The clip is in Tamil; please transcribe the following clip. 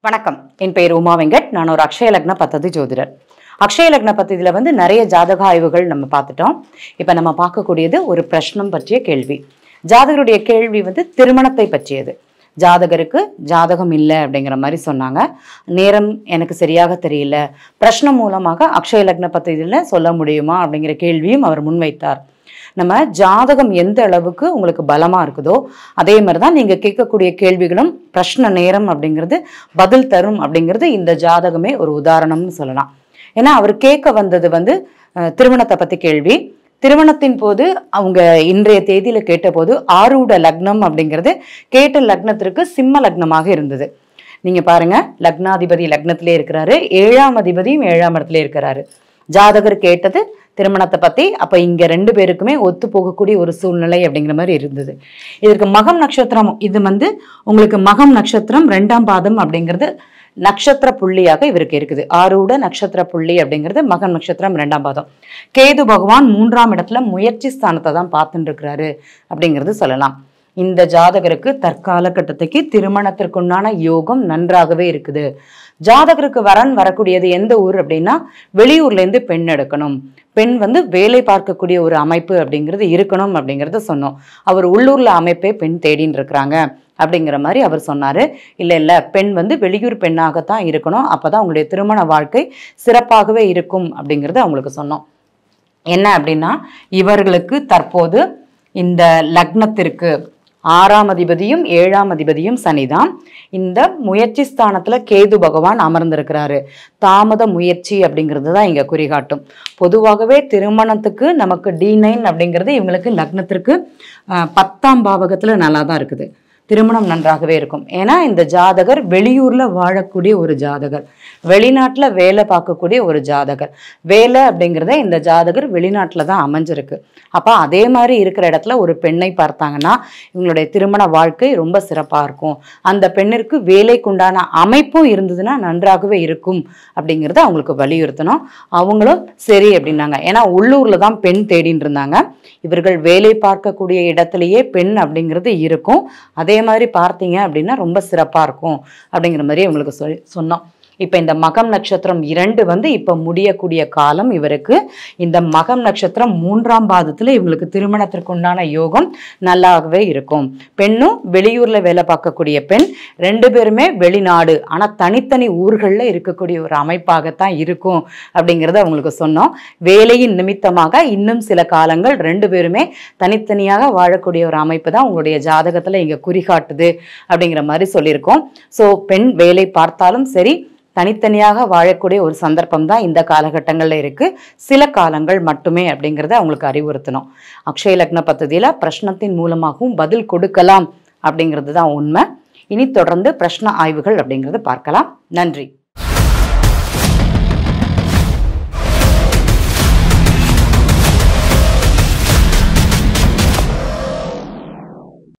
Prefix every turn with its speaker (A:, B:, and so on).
A: வணக்கம் என் பெயர் உமா வெங்கட் நான் ஒரு அக்ஷய லக்ன பத்ததி ஜோதிடர் அக்ஷய லக்ன பத்ததியில வந்து நிறைய ஜாதக ஆய்வுகள் நம்ம பார்த்துட்டோம் இப்போ நம்ம பார்க்கக்கூடியது ஒரு பிரஷ்னம் பற்றிய கேள்வி ஜாதகருடைய கேள்வி வந்து திருமணத்தை பற்றியது ஜாதகருக்கு ஜாதகம் இல்லை அப்படிங்கிற மாதிரி சொன்னாங்க நேரம் எனக்கு சரியாக தெரியல பிரஷ்னம் மூலமாக அக்ஷய லக்ன பத்ததியில் சொல்ல முடியுமா அப்படிங்கிற கேள்வியும் அவர் முன்வைத்தார் நம்ம ஜாதகம் எந்த அளவுக்கு உங்களுக்கு பலமா இருக்குதோ அதே மாதிரி தான் நீங்க கேட்கக்கூடிய கேள்விகளும் பிரஷ்ன நேரம் அப்படிங்கிறது பதில் தரும் அப்படிங்கிறது இந்த ஜாதகமே ஒரு உதாரணம்னு சொல்லலாம் ஏன்னா அவர் கேட்க வந்தது வந்து அஹ், திருமணத்தை பத்தி கேள்வி திருமணத்தின் போது அவங்க இன்றைய தேதியில கேட்டபோது ஆரூட லக்னம் அப்படிங்கிறது கேட்ட லக்னத்திற்கு சிம்ம லக்னமாக இருந்தது நீங்க பாருங்க லக்னாதிபதி லக்னத்திலே இருக்கிறாரு ஏழாம் அதிபதியும் ஏழாம் இடத்துல இருக்கிறாரு ஜாதகர் கேட்டது திருமணத்தை பத்தி அப்ப இங்க ரெண்டு பேருக்குமே ஒத்து போகக்கூடிய ஒரு சூழ்நிலை அப்படிங்கிற மாதிரி இருந்தது இதற்கு மகம் நட்சத்திரம் இது வந்து உங்களுக்கு மகம் நட்சத்திரம் ரெண்டாம் பாதம் அப்படிங்கிறது நட்சத்திர புள்ளியாக இவருக்கு இருக்குது ஆரூட நட்சத்திர புள்ளி அப்படிங்கிறது மகம் நட்சத்திரம் ரெண்டாம் பாதம் கேது பகவான் மூன்றாம் இடத்துல முயற்சி ஸ்தானத்தை தான் பார்த்துட்டு இருக்கிறாரு அப்படிங்கிறது சொல்லலாம் இந்த ஜாதகருக்கு தற்கால கட்டத்துக்கு திருமணத்திற்குண்டான யோகம் நன்றாகவே இருக்குது ஜாதகருக்கு வரன் வரக்கூடியது எந்த ஊர் அப்படின்னா வெளியூர்ல இருந்து பெண் எடுக்கணும் பெண் வந்து வேலை பார்க்கக்கூடிய ஒரு அமைப்பு அப்படிங்கிறது இருக்கணும் அப்படிங்கிறத சொன்னோம் அவர் உள்ளூர்ல அமைப்பே பெண் தேடின்னு இருக்கிறாங்க அப்படிங்கிற மாதிரி அவர் சொன்னாரு இல்ல இல்ல பெண் வந்து வெளியூர் பெண்ணாகத்தான் இருக்கணும் அப்பதான் அவங்களுடைய திருமண வாழ்க்கை சிறப்பாகவே இருக்கும் அப்படிங்கிறத அவங்களுக்கு சொன்னோம் என்ன அப்படின்னா இவர்களுக்கு தற்போது இந்த லக்னத்திற்கு ஆறாம் அதிபதியும் ஏழாம் அதிபதியும் சனிதான் இந்த முயற்சி ஸ்தானத்துல கேது பகவான் அமர்ந்திருக்கிறாரு தாமத முயற்சி அப்படிங்கிறது தான் இங்க குறிகாட்டும் பொதுவாகவே திருமணத்துக்கு நமக்கு டி நைன் அப்படிங்கிறது இவங்களுக்கு லக்னத்திற்கு அஹ், பத்தாம் பாவகத்துல நல்லா தான் இருக்குது திருமணம் நன்றாகவே இருக்கும் ஏன்னா இந்த ஜாதகர் வெளியூர்ல வாழக்கூடிய ஒரு ஜாதகர் வெளிநாட்டுல வேலை பார்க்கக்கூடிய ஒரு ஜாதகர் வேலை அப்படிங்கிறத இந்த ஜாதகர் வெளிநாட்டுல தான் அமைஞ்சிருக்கு அப்ப அதே மாதிரி இருக்கிற இடத்துல ஒரு பெண்ணை பார்த்தாங்கன்னா இவங்களுடைய திருமண வாழ்க்கை ரொம்ப சிறப்பா இருக்கும் அந்த பெண்ணிற்கு வேலைக்குண்டான அமைப்பும் இருந்ததுன்னா நன்றாகவே இருக்கும் அப்படிங்கிறத அவங்களுக்கு வலியுறுத்தணும் அவங்களும் சரி அப்படின்னாங்க ஏன்னா உள்ளூர்ல தான் பெண் தேடின்னு இருந்தாங்க இவர்கள் வேலை பார்க்கக்கூடிய இடத்துலயே பெண் அப்படிங்கிறது இருக்கும் அதே மாதிரி பார்த்தீங்க அப்படின்னா ரொம்ப சிறப்பா இருக்கும் அப்படிங்கிற மாதிரி இவங்களுக்கு சொல் சொன்னோம் இப்போ இந்த மகம் நட்சத்திரம் இரண்டு வந்து இப்போ முடியக்கூடிய காலம் இவருக்கு இந்த மகம் நட்சத்திரம் மூன்றாம் பாதத்துல இவங்களுக்கு திருமணத்திற்கு உண்டான யோகம் நல்லாகவே இருக்கும் பெண்ணும் வெளியூர்ல வேலை பார்க்கக்கூடிய பெண் ரெண்டு பேருமே வெளிநாடு ஆனா தனித்தனி ஊர்கள்ல இருக்கக்கூடிய ஒரு அமைப்பாகத்தான் இருக்கும் அப்படிங்கிறத அவங்களுக்கு சொன்னோம் வேலையின் நிமித்தமாக இன்னும் சில காலங்கள் ரெண்டு பேருமே தனித்தனியாக வாழக்கூடிய ஒரு அமைப்பு தான் உங்களுடைய ஜாதகத்துல இங்க குறிகாட்டுது அப்படிங்கிற மாதிரி சொல்லியிருக்கோம் ஸோ பெண் வேலை பார்த்தாலும் சரி தனித்தனியாக வாழக்கூடிய ஒரு சந்தர்ப்பம் தான் இந்த காலகட்டங்களில் இருக்கு சில காலங்கள் மட்டுமே அப்படிங்கிறத அவங்களுக்கு அறிவுறுத்தணும் அக்ஷய லக்ன பദ്ധதியில பிரश्னத்தின் மூலமாகவும் பதில் கொடுக்கலாம் அப்படிங்கிறது தான் உண்மை இனி தொடர்ந்து பிரश्ன ஆய்வுகள் அப்படிங்கிறத பார்க்கலாம் நன்றி